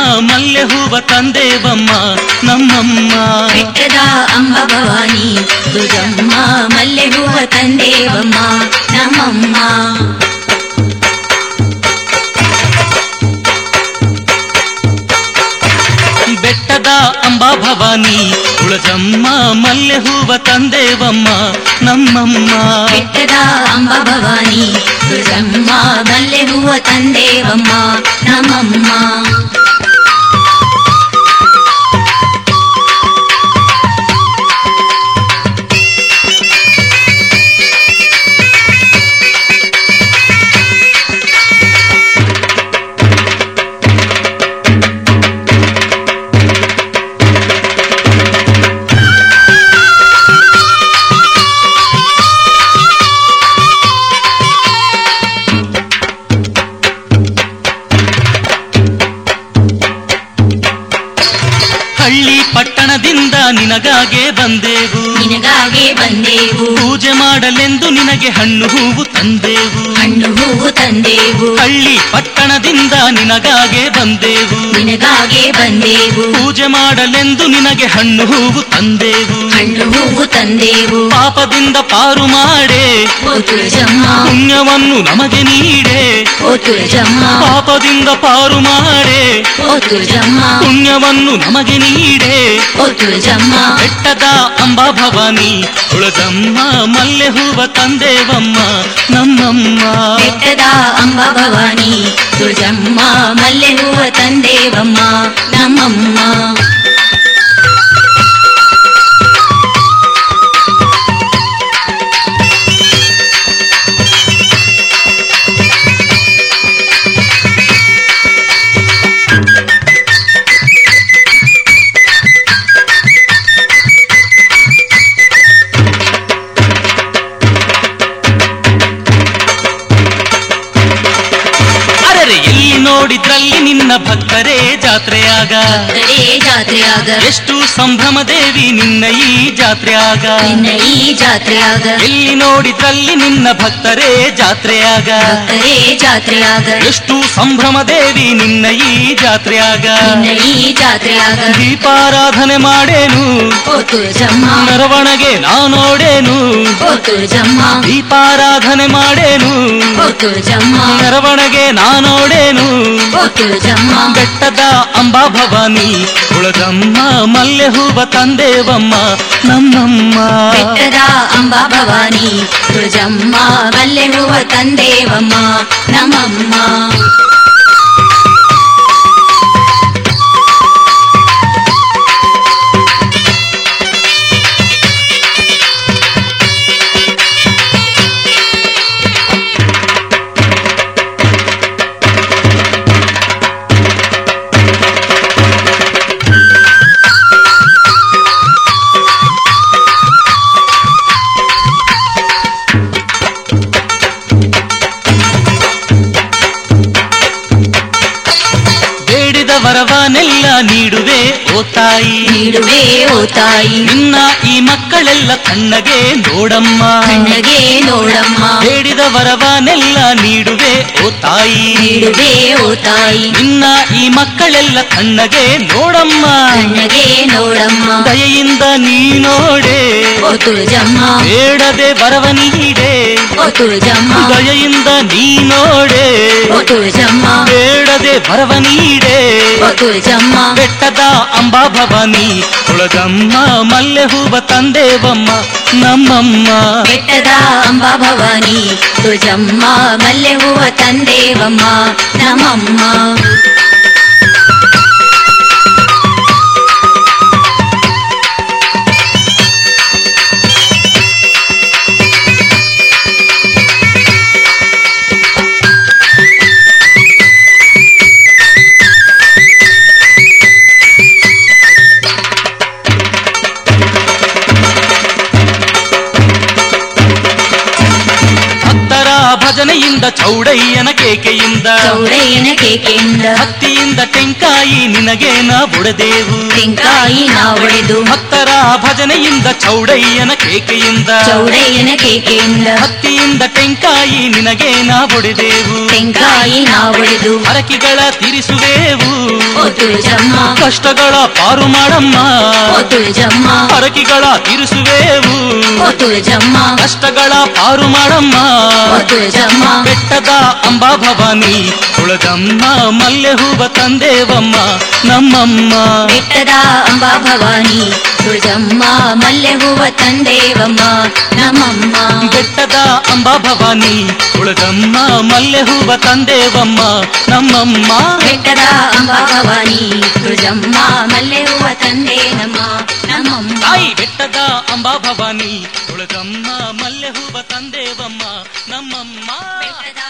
ಮಲ್ಲೆ ಹೂವ ತಂದೇವಮ್ಮ ನಮ್ಮಮ್ಮ ಬೆಟ್ಟದ ಅಂಬ ಭವಾನಿ ದುರ್ಗಮ್ಮ ಮಲ್ಲೆ ಹೂವ ತಂದೇವಮ್ಮ ನಮ್ಮಮ್ಮ ಬೆಟ್ಟದ ಅಂಬಾ ಭವಾನಿ ತುಳಜಮ್ಮ ಮಲ್ಲೆ ಹೂವ ತಂದೇವಮ್ಮ ನಮ್ಮಮ್ಮ ಬೆಟ್ಟದ ಅಂಬ ಭವಾನಿ ದುರ್ಗಮ್ಮ ಮಲ್ಲೆ ಹೂವ ತಂದೇವಮ್ಮ ನಮ್ಮಮ್ಮ ಹಳ್ಳಿ ಪಟ್ಟಣದಿಂದ ನಿನಗಾಗೆ ಬಂದೆವು ನಿನಗಾಗೆ ಬಂದೆವು ಪೂಜೆ ಮಾಡಲೆಂದು ನಿನಗೆ ಹಣ್ಣು ಹೂವು ತಂದೆವು ಹಣ್ಣು ಹೂವು ತಂದೆವು ಹಳ್ಳಿ ಪಟ್ಟಣದಿಂದ ನಿನಗಾಗೆ ಬಂದೆವು ನಿನಗಾಗೆ ಬಂದೆವು ಪೂಜೆ ಮಾಡಲೆಂದು ನಿನಗೆ ಹಣ್ಣು ಹೂವು ತಂದೆವು ಹಣ್ಣು ಹೂವು ತಂದೆವು ಪಾಪದಿಂದ ಪಾರು ಮಾಡೆ ಓ ತುಳಜಮ್ಮ ಪುಣ್ಯವನ್ನು ನಮಗೆ ನೀಡೆ ಓ ತುಳಜಮ್ಮ ಪಾಪದಿಂದ ಪಾರು ಮಾಡೆ ಓ ತುಳಜಮ್ಮ ಪುಣ್ಯವನ್ನು ನಮಗೆ ನೀಡೆ ಓ ತುಳಜಮ್ಮ ಬೆಟ್ಟದ ಅಂಬಾ ಭವಾನಿ ತುಳಜಮ್ಮ ಮಲ್ಲೆ ಹೂವ ತಂದೇವಮ್ಮ ನಮ್ಮಮ್ಮ ಬೆಟ್ಟದ ಅಂಬ ಭವಾನಿ ತುಳಜಮ್ಮ ಮಲ್ಲೆ ಹೂವ ತಂದೇವಮ್ಮ ನಮ್ಮಮ್ಮ ಅರರೆ ಎಲ್ಲಿ ನೋಡಿದ್ರಲ್ಲಿ ನಿನ್ನ ಭಕ್ತರೇ ಜಾತ್ರೆಯಾಗ ಭಕ್ತರೇ ಜಾತ್ರೆಯಾಗ ಎಷ್ಟು ಸಂಭ್ರಮ ದೇವಿ ನಿನ್ನ ಈ ಜಾತ್ರೆಯಾಗ ನಿನ್ನ ಈ ಜಾತ್ರೆಯಾಗ ಎಲ್ಲಿ ನೋಡಿದ್ರಲ್ಲಿ ನಿನ್ನ ಭಕ್ತರೇ ಜಾತ್ರೆಯಾಗ ಭಕ್ತರೇ ಜಾತ್ರೆಯಾಗ ಎಷ್ಟು ಸಂಭ್ರಮ ದೇವಿ ನಿನ್ನ ಈ ಜಾತ್ರೆಯಾಗ ನಿನ್ನ ಈ ಜಾತ್ರೆಯಾಗ ದೀಪಾರಾಧನೆ ಮಾಡೇನು ಓ ತುಳಜಮ್ಮ ಮೆರವಣಿಗೆ ನಾನೋಡೇನು ಓ ತುಳಜಮ್ಮ ದೀಪಾರಾಧನೆ ಮಾಡೇನು ಓ ತುಳಜಮ್ಮ ಮೆರವಣಿಗೆ ನಾನೋಡೇನು ಓ ತುಳಜಮ್ಮ ಬೆಟ್ಟದ ಅಂಬಾ ಭವಾನಿ ತುಳಜಮ್ಮ ಮಲ್ಲೆ ಹೂವ ತಂದೇವಮ್ಮ ನಮ್ಮಮ್ಮ ಬೆಟ್ಟದ ಅಂಬಾ ಭವಾನಿ ತುಳಜಮ್ಮ ಮಲ್ಲೆ ಹೂವ ತಂದೇವಮ್ಮ ನಮ್ಮಮ್ಮ ಬೇಡಿದ ವರವನೆಲ್ಲ ನೀಡುವೆ ಓ ತಾಯಿ ನೀಡುವೆ ಓ ತಾಯಿ ನಿನ್ನ ಈ ಮಕ್ಕಳೆಲ್ಲ ಕಣ್ಣಗೆ ನೋಡಮ್ಮ ಕಣ್ಣಗೆ ನೋಡಮ್ಮ ಬೇಡಿದ ವರವನೆಲ್ಲ ನೀಡುವೆ ಓ ತಾಯಿ ನೀಡುವೆ ಓ ತಾಯಿ ನಿನ್ನ ಈ ಮಕ್ಕಳೆಲ್ಲ ಕಣ್ಣಗೆ ನೋಡಮ್ಮ ಕಣ್ಣಗೆ ನೋಡಮ್ಮ ದಯೆಯಿಂದ ನೀ ನೋಡೆ ಓ ತುಳಜಮ್ಮ ಬೇಡದೆ ವರವ ನೀಡೆ ಓ ತುಳಜಮ್ಮ ದಯೆಯಿಂದ ನೀ ನೋಡೆ ಓ ತುಳಜಮ್ಮ ಬೇಡದೆ ವರವ ನೀಡೆ ಓ ತುಳಜಮ್ಮ ಬೆಟ್ಟದ ಅಂಬಾ ಭವಾನಿ ತುಳಜಮ್ಮ ಮಲ್ಲೆ ಹೂವ ತಂದೇವಮ್ಮ ನಮ್ಮಮ್ಮ ಬೆಟ್ಟದ ಅಂಬಾ ಭವಾನಿ ತುಳಜಮ್ಮ ಮಲ್ಲೆ ಹೂವ ತಂದೇವಮ್ಮ ನಮ್ಮಮ್ಮ ಭಕ್ತರ ಭಜನೆಯಿಂದ ಚೌಡಯ್ಯನ ಕೇಕೆಯಿಂದ ಚೌಡಯ್ಯನ ಕೇಕೆಯಿಂದ ಭಕ್ತಿಯಿಂದ ಟೆಂಕಾಯಿ ನಿನಗೆ ನಾ ಬುಡದೇವು ತೆಂಕಾಯಿ ನಾ ಒಡೆದು ಭಕ್ತರ ಭಜನೆಯಿಂದ ಚೌಡಯ್ಯನ ಕೇಕೆಯಿಂದ ಚೌಡಯ್ಯನ ಕೇಕೆಯಿಂದ ಭಕ್ತಿಯಿಂದ ಟೆಂಕಾಯಿ ನಿನಗೆ ನಾ ಬುಡಿದೆವು ತೆಂಕಾಯಿ ನಾ ಒಡೆದು ಹರಕಿಗಳ ತೀರಿಸುವೆವು ಓ ತುಳಜಮ್ಮ ಕಷ್ಟಗಳ ಪಾರು ಮಾಡಮ್ಮ ಓ ತುಳಜಮ್ಮ ಹರಕಿಗಳ ತೀರಿಸುವೆವು ಓ ತುಳಜಮ್ಮ ಕಷ್ಟಗಳ ಪಾರು ಮಾಡಮ್ಮ ಓ ತುಳಜಮ್ಮ ಬೆಟ್ಟದ ಅಂಬಾ ಭವಾನಿ ತುಳಜಮ್ಮ ಮಲ್ಲೆ ಹೂವ ತಂದೇವಮ್ಮ ನಮ್ಮಮ್ಮ ಬೆಟ್ಟದ ಅಂಬಾ ಭವಾನಿ ತುಳಜಮ್ಮ ಮಲ್ಲೆ ಹೂವ ತಂದೇವಮ್ಮ ನಮ್ಮಮ್ಮ ಬೆಟ್ಟದ ಅಂಬಾ ಭವಾನಿ ತುಳಜಮ್ಮ ಮಲ್ಲೆ ಹೂವ ತಂದೇವಮ್ಮ ನಮ್ಮಮ್ಮ ಬೆಟ್ಟದ ಅಂಬಾ ಭವಾನಿ ತುಳಜಮ್ಮ ಮಲ್ಲೆ ಹೂವ ತಂದೆ ನಮ್ಮ ನಮ್ಮಮ್ಮ ತಾಯಿ ಬೆಟ್ಟದ ಅಂಬಾ ಭವಾನಿ ತುಳಜಮ್ಮ ಮಲ್ಲೆ ಹೂವ ತಂದೇವಮ್ಮ ನಮ್ಮಮ್ಮ ಬೆಟ್ಟದ